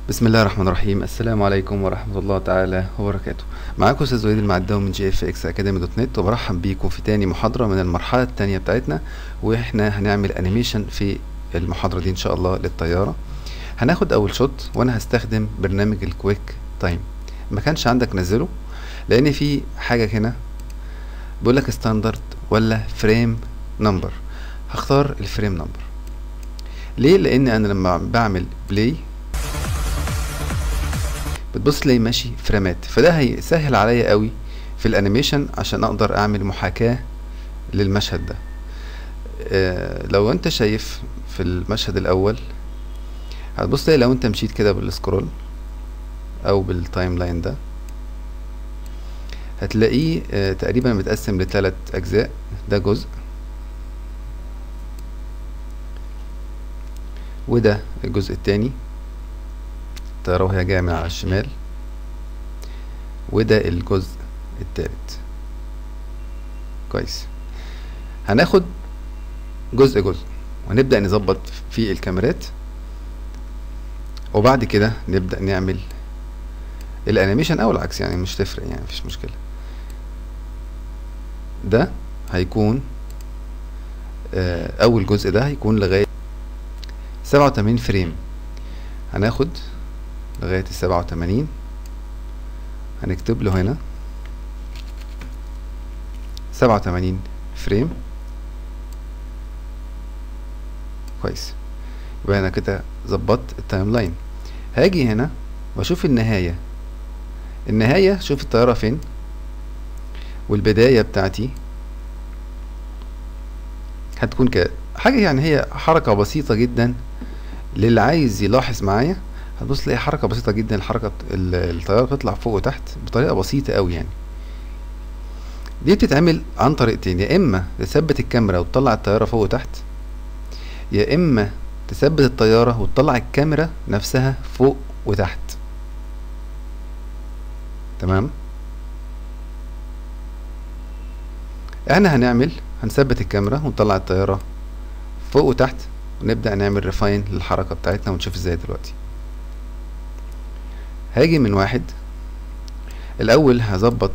بسم الله الرحمن الرحيم السلام عليكم ورحمة الله تعالى وبركاته معاكم أستاذ وليد المعداوي من جي اف اكس اكاديمي دوت نت وبرحب بيكم في تاني محاضرة من المرحلة التانية بتاعتنا واحنا هنعمل انيميشن في المحاضرة دي ان شاء الله للطيارة هناخد اول شوت وانا هستخدم برنامج الكويك تايم ما كانش عندك نزله لان في حاجة هنا بيقول لك ستاندرد ولا فريم نمبر هختار الفريم نمبر ليه لان انا لما بعمل بلاي بتبص تلاقي ماشي فريمات فده هيسهل عليا قوي في الانيميشن عشان اقدر اعمل محاكاة للمشهد ده آه لو انت شايف في المشهد الاول هتبص تلاقي لو انت مشيت كده بالسكرول او بالتايم لاين ده هتلاقيه آه تقريبا متقسم لثلاث اجزاء ده جزء وده الجزء التاني الطيارة وهي جاية من على الشمال وده الجزء التالت كويس هناخد جزء جزء ونبدأ نظبط في الكاميرات وبعد كده نبدأ نعمل الانيميشن او العكس يعني مش تفرق يعني مفيش مشكلة ده هيكون آه اول جزء ده هيكون لغاية سبعة وتمانين فريم هناخد لغاية السبعة وتمانين هنكتب له هنا سبعة وتمانين فريم كويس يبقى انا كده ظبطت التايم لاين هاجي هنا واشوف النهاية النهاية شوف الطيارة فين والبداية بتاعتي هتكون كده حاجة يعني هي حركة بسيطة جدا للي عايز يلاحظ معايا هتبص تلاقي حركة بسيطة جدا الحركة الطيارة بتطلع فوق وتحت بطريقة بسيطة قوي يعني دي بتتعمل عن طريقتين يا اما تثبت الكاميرا وتطلع الطيارة فوق وتحت يا اما تثبت الطيارة وتطلع الكاميرا نفسها فوق وتحت تمام احنا هنعمل هنثبت الكاميرا ونطلع الطيارة فوق وتحت ونبدأ نعمل ريفاين للحركة بتاعتنا ونشوف ازاي دلوقتي هاجي من واحد الاول هظبط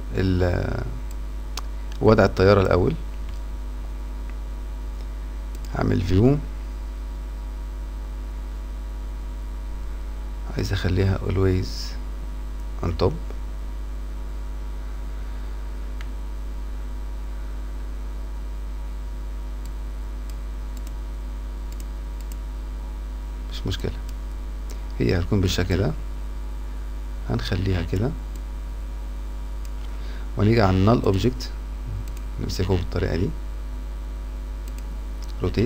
وضع الطيارة الاول هعمل فيو عايز اخليها always on top مش مشكلة هي هتكون بالشكل ده هنخليها كده ونيجي على النال اوبجكت نمسكه بالطريقة دي روتيت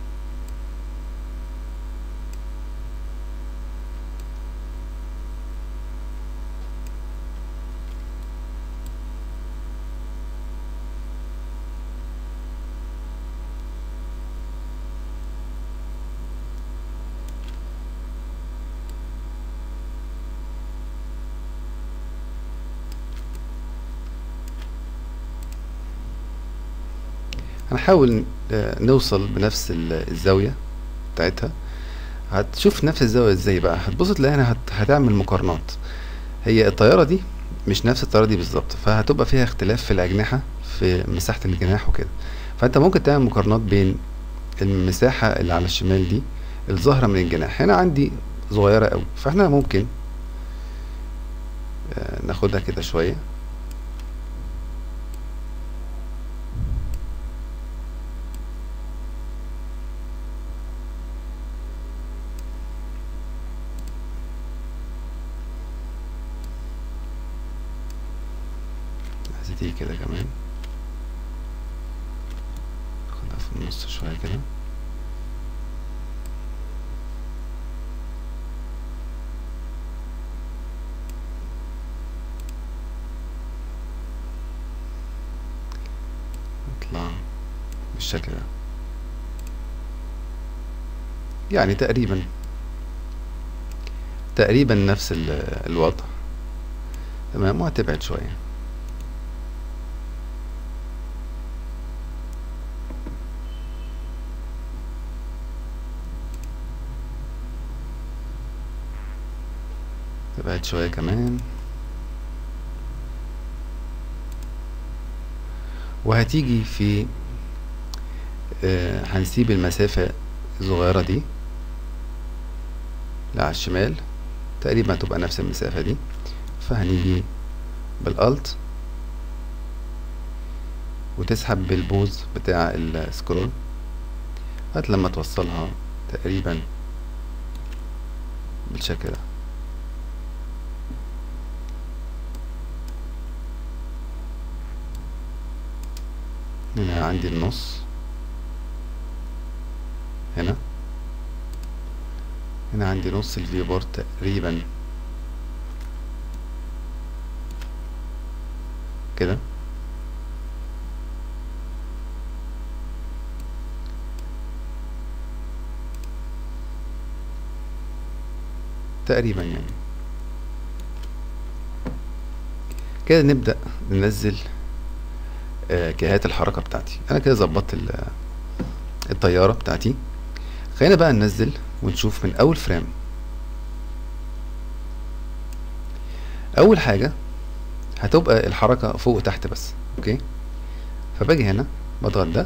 هنحاول نوصل بنفس الزاوية بتاعتها هتشوف نفس الزاوية ازاي بقى هتبص تلاقي هنا هتعمل مقارنات هي الطيارة دي مش نفس الطيارة دي بالظبط فهتبقى فيها اختلاف في الأجنحة في مساحة الجناح وكده فأنت ممكن تعمل مقارنات بين المساحة اللي على الشمال دي الظاهرة من الجناح هنا عندي صغيرة قوي فاحنا ممكن ناخدها كده شوية دي كده كمان ناخدها في النص شوية كده نطلع بالشكل ده يعني تقريبا تقريبا نفس الوضع تمام وهتبعد شويه تبعد شوية كمان وهتيجي في آه هنسيب المسافة الصغيرة دي على الشمال تقريبا هتبقى نفس المسافة دي فهنيجي بالالت وتسحب بالبوز بتاع السكرول لغاية لما توصلها تقريبا بالشكل ده هنا عندي النص هنا هنا عندي نص الفيو بورد تقريبا كده تقريبا يعني كده نبدأ ننزل آه، كهات الحركة بتاعتي انا كده ظبطت ال- الطيارة بتاعتي خلينا بقى ننزل ونشوف من اول فريم اول حاجة هتبقى الحركة فوق وتحت بس اوكي فباجي هنا بضغط ده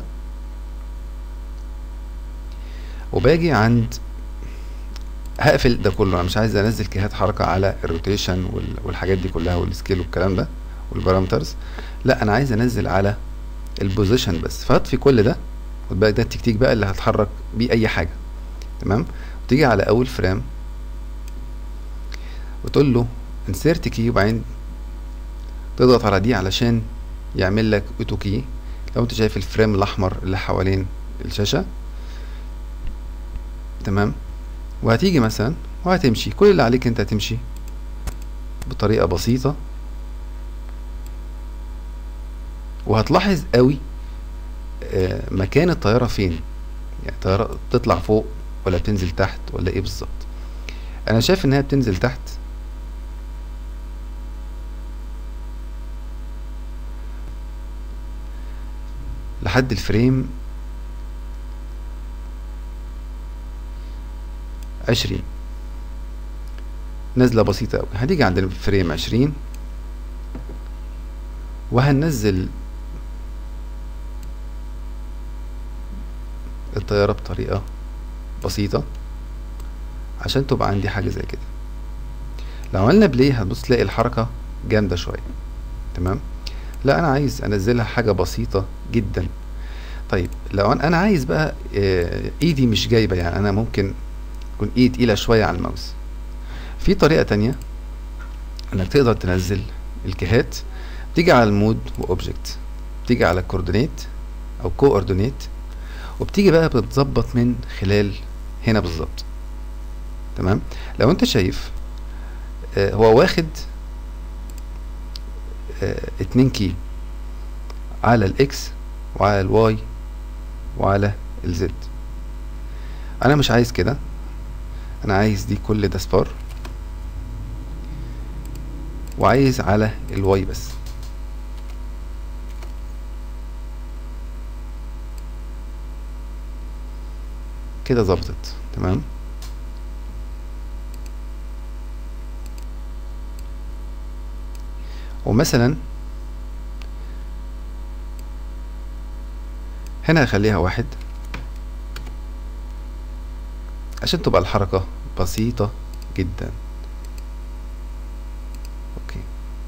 وباجي عند هقفل ده كله انا مش عايز انزل كيهات حركة على الروتيشن وال- والحاجات دي كلها والسكيل والكلام ده والبارامترز لا انا عايز انزل على البوزيشن بس فهطفي كل ده خد بالك ده التكتيك بقى اللي هتحرك بيه اي حاجة تمام وتيجي على اول فريم وتقول له انسيرت كي وبعدين تضغط على دي علشان يعمل لك اوتو كي لو انت شايف الفريم الاحمر اللي حوالين الشاشة تمام وهتيجي مثلا وهتمشي كل اللي عليك انت هتمشي بطريقة بسيطة وهتلاحظ قوي آه، مكان الطيارة فين يعني الطيارة بتطلع فوق ولا بتنزل تحت ولا ايه بالظبط انا شايف انها بتنزل تحت لحد الفريم عشرين نزلة بسيطة أوي هتيجي عند الفريم عشرين وهننزل الطيارة بطريقة بسيطة عشان تبقى عندي حاجة زي كده لو عملنا بلاي هتبص تلاقي الحركة جامدة شوية تمام لا انا عايز انزلها حاجة بسيطة جدا طيب لو انا أنا عايز بقى آه، ايدي مش جايبة يعني انا ممكن تكون ايد تقيلة شوية على الماوس في طريقة تانية انك تقدر تنزل الكيهات تيجي على المود واوبجكت تيجي على كوردينيت او كوردينيت وبتيجي بقى بتظبط من خلال هنا بالظبط تمام لو انت شايف آه، هو واخد آه، اتنين كي على الاكس وعلى الواي وعلى الزد انا مش عايز كده انا عايز دي كل ده صفار وعايز على الواي بس كده ظبطت تمام ومثلا هنا هخليها واحد عشان تبقى الحركة بسيطة جدا اوكي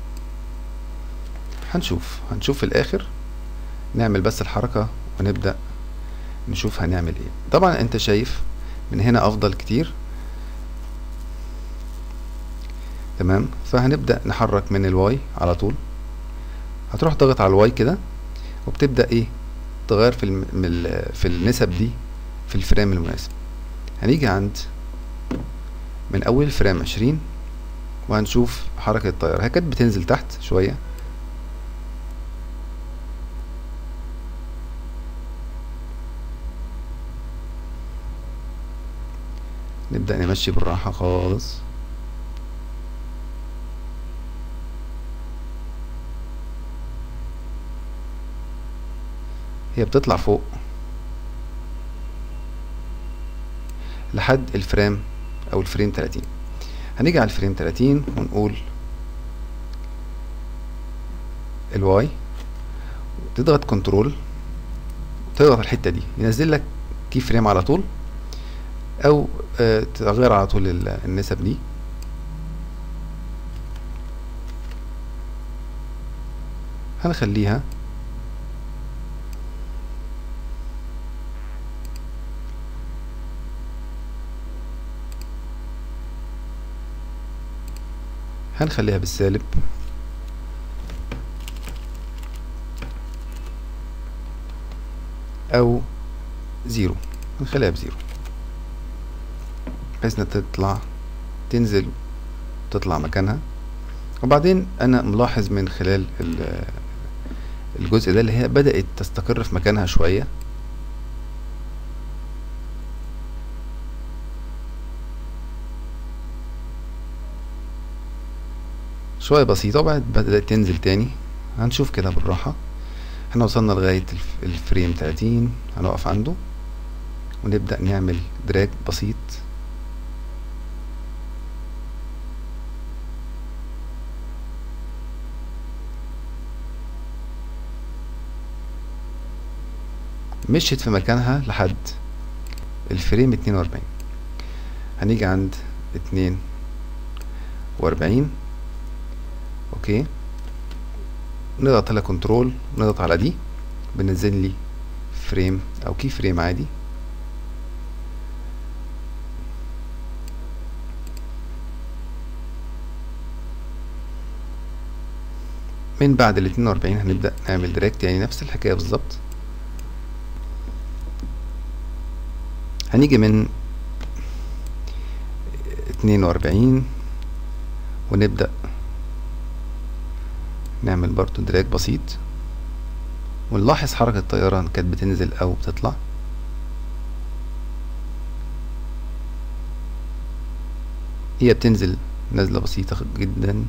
هنشوف هنشوف في الاخر نعمل بس الحركة ونبدأ نشوف هنعمل ايه طبعا انت شايف من هنا افضل كتير تمام فهنبدأ نحرك من الواي على طول هتروح ضغط على الواي كده وبتبدأ ايه تغير في الم... من ال- في النسب دي في الفريم المناسب هنيجي عند من اول الفريم عشرين وهنشوف حركة الطيارة هي كانت بتنزل تحت شوية نبدأ نمشي بالراحة خالص هي بتطلع فوق لحد الفريم او الفريم 30 هنيجي على الفريم 30 ونقول الواي تضغط كنترول تضغط الحتة دي ينزل لك كي فريم على طول او آه تغير على طول النسب دي هنخليها هنخليها بالسالب او زيرو نخليها بزيرو بحيث انها تطلع تنزل تطلع مكانها وبعدين انا ملاحظ من خلال الجزء ده اللي هي بدأت تستقر في مكانها شوية شوية بسيطة وبعد بدأت تنزل تاني هنشوف كده بالراحة احنا وصلنا لغاية الفريم 30 هنقف عنده ونبدأ نعمل دراج بسيط مشيت في مكانها لحد الفريم اتنين واربعين هنيجي عند اتنين واربعين اوكي نضغط على كنترول نضغط على دي بنزل لي فريم او كي فريم عادي من بعد ال 42 هنبدأ نعمل دراج يعني نفس الحكاية بالظبط هنيجي من اتنين واربعين ونبدأ نعمل برضو دراج بسيط ونلاحظ حركة الطيارة كانت بتنزل أو بتطلع هي بتنزل نزلة بسيطة جدا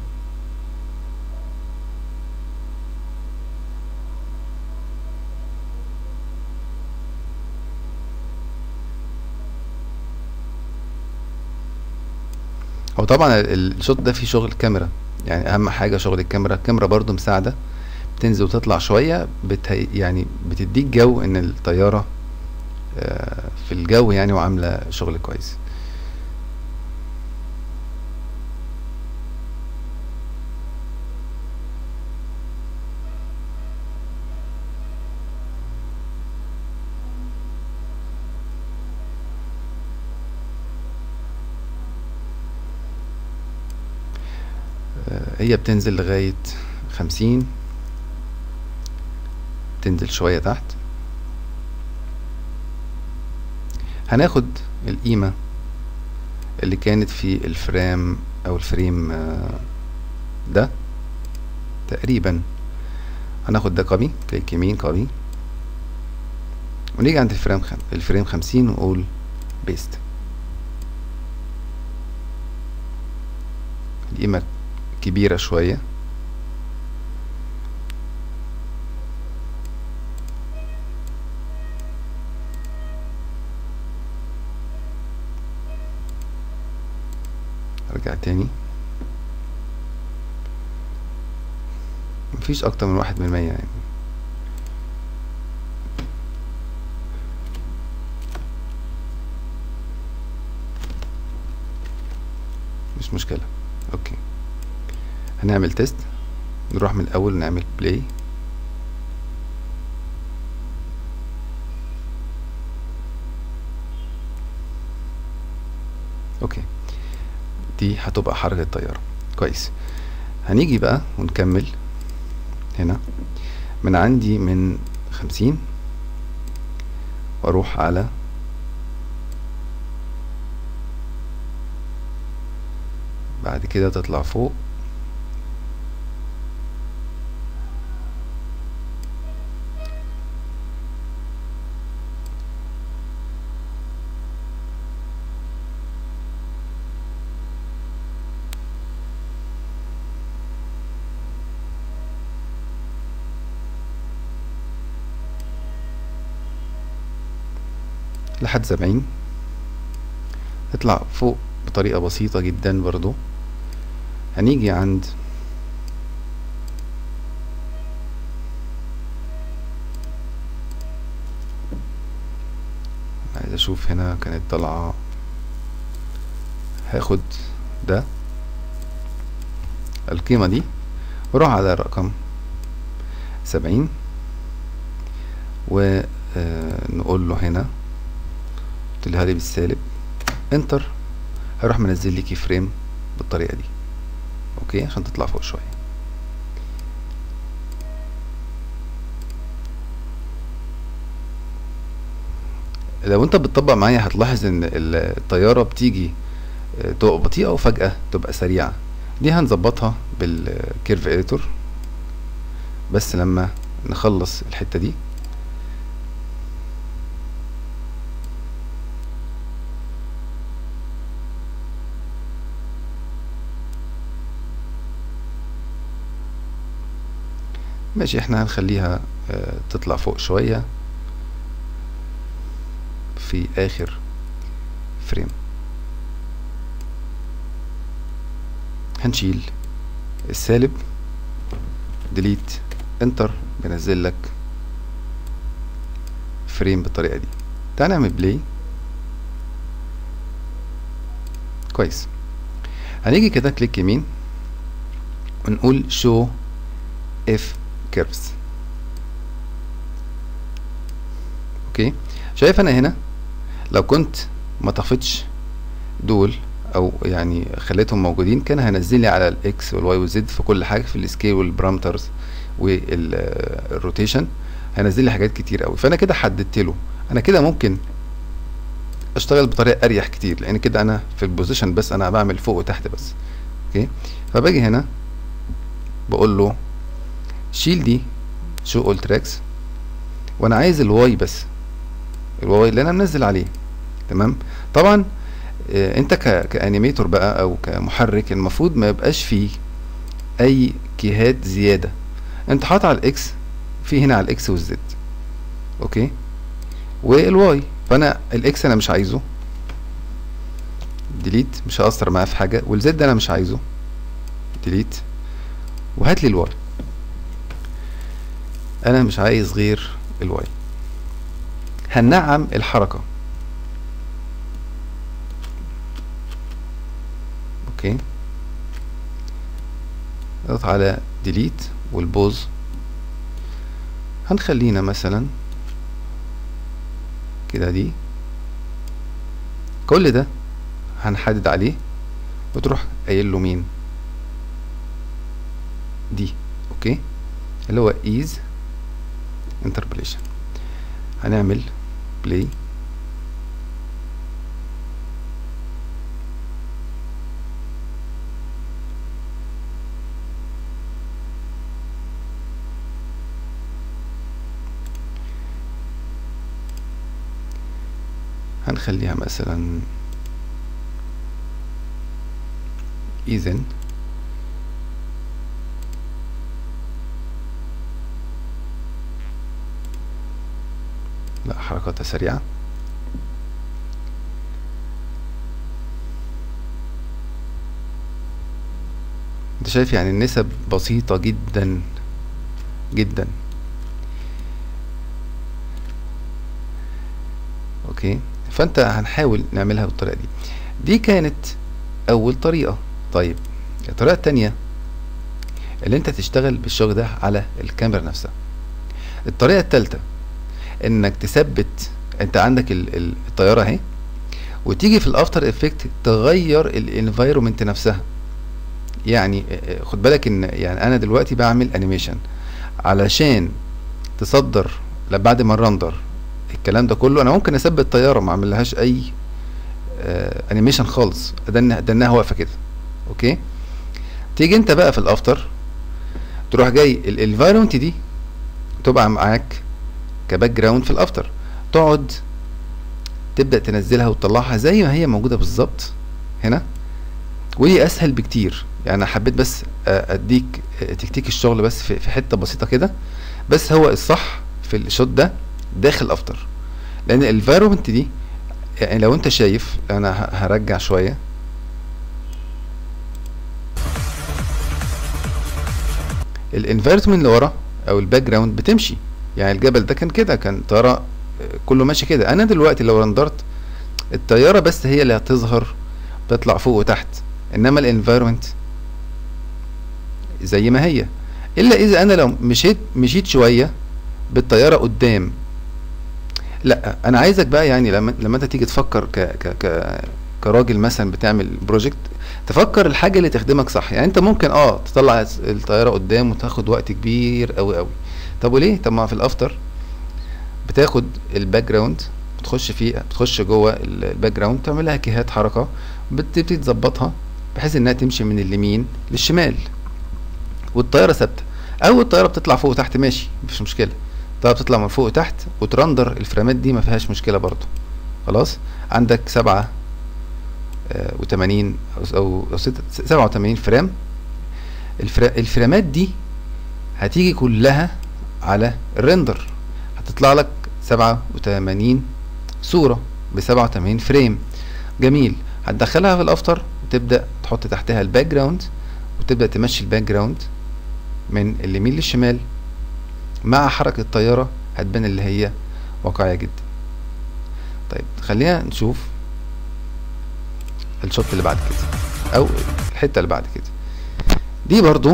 هو طبعا الشوت ده فيه شغل كاميرا يعني اهم حاجه شغل الكاميرا الكاميرا برضو مساعده بتنزل وتطلع شويه بتهي يعني بتديك جو ان الطياره في الجو يعني وعامله شغل كويس هي بتنزل لغاية خمسين تنزل شوية تحت هناخد القيمة اللي كانت في الفريم او الفريم ده تقريبا هناخد ده كوبي كليك يمين كوبي ونيجي عند الفريم خم... الفريم خمسين ونقول بيست القيمة كبيرة شوية ارجع تاني مفيش اكتر من واحد من المية يعني مش مشكلة اوكي هنعمل تيست نروح من الاول نعمل بلاي اوكي دي هتبقى حركة الطيارة كويس هنيجي بقى ونكمل هنا من عندي من خمسين واروح على بعد كده تطلع فوق لحد سبعين تطلع فوق بطريقة بسيطة جدا برضو هنيجي عند عايز اشوف هنا كانت طالعة هاخد ده القيمة دي واروح على رقم سبعين ونقول له هنا قلت لي بالسالب انتر هيروح منزل لي كي فريم بالطريقة دي اوكي عشان تطلع فوق شوية لو انت بتطبق معايا هتلاحظ ان الطيارة بتيجي تبقى بطيئة وفجأة تبقى سريعة دي هنظبطها بالكيرف اديتور بس لما نخلص الحتة دي ماشي احنا هنخليها اه تطلع فوق شوية في اخر فريم هنشيل السالب ديليت انتر بينزل لك فريم بالطريقه دي تعال نعمل بلاي كويس هنيجي كده كليك يمين ونقول شو اف كيرفز اوكي شايف انا هنا لو كنت ما طفتش دول او يعني خليتهم موجودين كان هينزل لي على الاكس والواي والزد في كل حاجه في السكيل والبرامترز والروتيشن هينزل لي حاجات كتير قوي فانا كده حددت له انا كده ممكن اشتغل بطريقه اريح كتير لان كده انا في البوزيشن بس انا بعمل فوق وتحت بس اوكي فباجي هنا بقول له شيل دي شو اول تراكس وانا عايز الواي بس الواي اللي انا منزل عليه تمام طبعا انت كانيميتور بقى او كمحرك المفروض ما يبقاش فيه اي كيهات زياده انت حاطط على الاكس في هنا على الاكس والزد اوكي والواي فانا الاكس انا مش عايزه ديليت مش هأثر معاه في حاجه والزد انا مش عايزه ديليت وهات لي الواي انا مش عايز غير الواي هنعم الحركه اوكي اضغط على ديليت والبوز هنخلينا مثلا كده دي كل ده هنحدد عليه وتروح قايل له مين دي اوكي اللي هو ايز انتربوليشن هنعمل بلاي هنخليها مثلا إذن لا حركاتها سريعة انت شايف يعني النسب بسيطة جدا جدا اوكي فانت هنحاول نعملها بالطريقة دي دي كانت اول طريقة طيب الطريقة التانية اللي انت تشتغل بالشغل ده على الكاميرا نفسها الطريقة التالتة انك تثبت انت عندك ال- ال- الطيارة اهي وتيجي في الافتر افكت تغير الانفايرومنت نفسها يعني اه، خد بالك ان يعني انا دلوقتي بعمل انيميشن علشان تصدر لا بعد ما الرندر الكلام ده كله انا ممكن اثبت الطياره ما اعملهاش اي آه انيميشن خالص ادنها ادنها واقفه كده اوكي تيجي انت بقى في الافتر تروح جاي الانفايرمنت دي تبقى معاك كباك جراوند في الافتر تقعد تبدا تنزلها وتطلعها زي ما هي موجوده بالظبط هنا ودي اسهل بكتير يعني انا حبيت بس آه، اديك آه، تكتيك الشغل بس في في حته بسيطه كده بس هو الصح في الشوت ده داخل افتر لان الانفايرمنت دي يعني لو انت شايف انا ه- هرجع شويه الانفيرتمنت اللي ورا او الباك جراوند بتمشي يعني الجبل ده كان كده كان طياره آه، كله ماشي كده انا دلوقتي لو رندرت الطياره بس هي اللي هتظهر تطلع فوق وتحت انما الانفيرمنت زي ما هي الا اذا انا لو مشيت مشيت شويه بالطياره قدام لا انا عايزك بقى يعني لما لما انت تيجي تفكر ك ك ك كراجل مثلا بتعمل بروجكت تفكر الحاجه اللي تخدمك صح يعني انت ممكن اه تطلع الطياره قدام وتاخد وقت كبير قوي قوي طب وليه طب ما في الافتر بتاخد الباك جراوند بتخش فيه بتخش جوه الباك جراوند تعمل لها كيهات حركه بتبتدي تظبطها بحيث انها تمشي من اليمين للشمال والطياره ثابته او الطياره بتطلع فوق وتحت ماشي مفيش مشكله الطياره بتطلع من فوق وتحت وترندر الفريمات دي ما فيهاش مشكله برضو خلاص عندك سبعة آه، وتمانين او أو ستة سبعة وتمانين فريم الفرا- الفريمات دي هتيجي كلها على الريندر هتطلع لك سبعة وتمانين صورة بسبعة وتمانين فريم جميل هتدخلها في الافتر وتبدأ تحط تحتها الباك جراوند وتبدأ تمشي الباك جراوند من اليمين للشمال مع حركة الطيارة هتبان اللي هي واقعية جدا طيب خلينا نشوف الشوت اللي بعد كده او الحتة اللي بعد كده دي برضو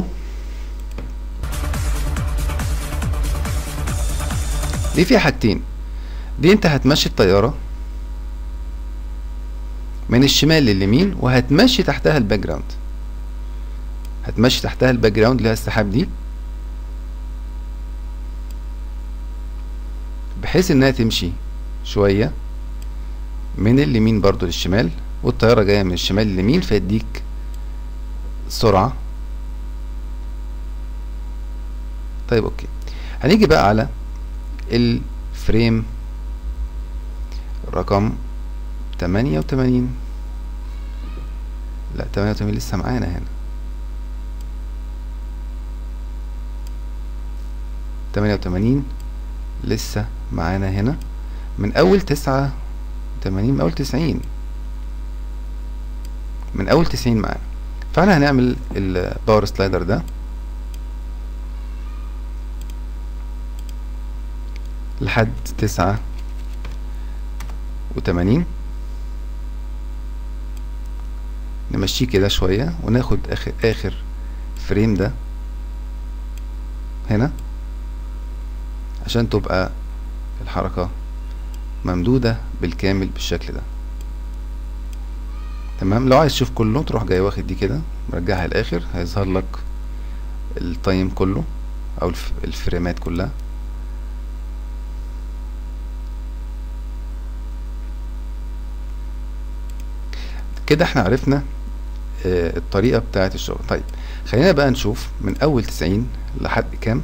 دي فيها حاجتين دي انت هتمشي الطيارة من الشمال لليمين وهتمشي تحتها الباك جراوند هتمشي تحتها الباك جراوند اللي هي السحاب دي بحيث انها تمشي شوية من اليمين برضو للشمال والطيارة جاية من الشمال لليمين فيديك سرعة طيب اوكي هنيجي بقى على الفريم رقم تمانية وتمانين لا تمانية وتمانين لسه معانا هنا تمانية وتمانين لسه معانا هنا من اول تسعة وتمانين من اول تسعين من اول تسعين معانا فاحنا هنعمل الباور سلايدر ده لحد تسعة وتمانين نمشيه كده شوية وناخد اخر اخر فريم ده هنا عشان تبقى الحركة ممدودة بالكامل بالشكل ده تمام لو عايز تشوف كله تروح جاي واخد دي كده مرجعها الاخر هيظهر لك التايم كله او الف- الفريمات كلها كده احنا عرفنا آه، الطريقة بتاعة الشغل طيب خلينا بقى نشوف من اول تسعين لحد كام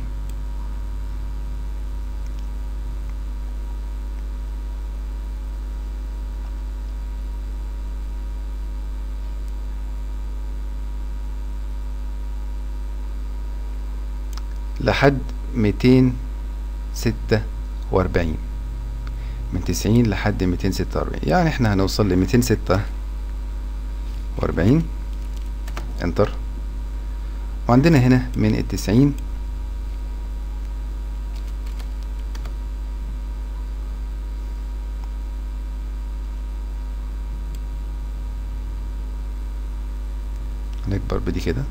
لحد ميتين ستة وأربعين من تسعين لحد ميتين ستة وأربعين يعني احنا هنوصل لميتين ستة وأربعين انتر وعندنا هنا من التسعين هنكبر بدي كده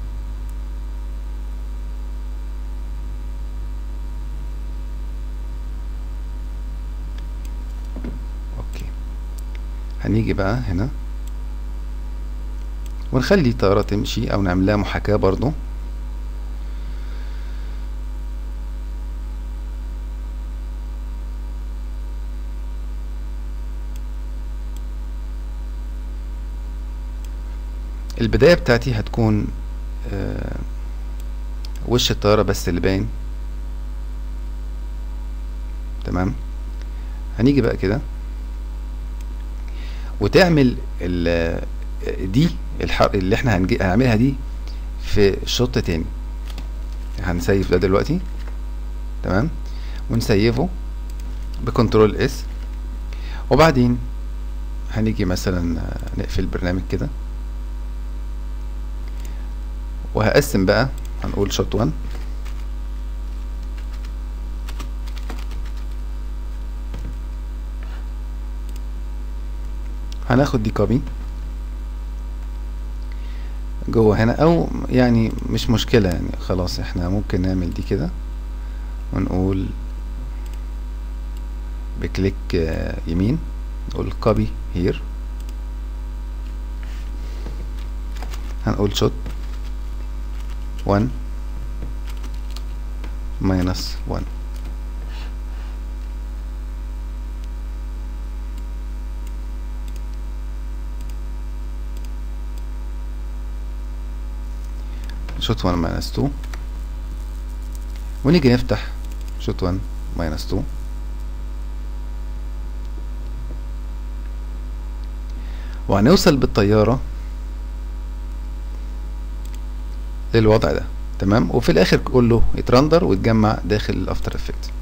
اوكي هنيجي بقى هنا ونخلي الطيارة تمشي او نعمل لها محاكاة برضو البداية بتاعتي هتكون آه، وش الطيارة بس اللي باين تمام هنيجي بقى كده وتعمل ال دي الحر اللي احنا هنجي هنعملها دي في شوط تاني هنسيف ده دلوقتي تمام ونسيفه بكنترول اس وبعدين هنيجي مثلا آه، نقفل البرنامج كده وهقسم بقى هنقول شوت 1 هناخد دي كوبي جوه هنا او يعني مش مشكلة يعني خلاص احنا ممكن نعمل دي كده ونقول بكليك آه، يمين نقول copy here هنقول shot 1 minus 1 shot 1 minus 2 ونيجي نفتح shot 1 minus 2 وهنوصل بالطيارة للوضع ده تمام وفي الاخر كله يترندر ويتجمع داخل الافتر افكت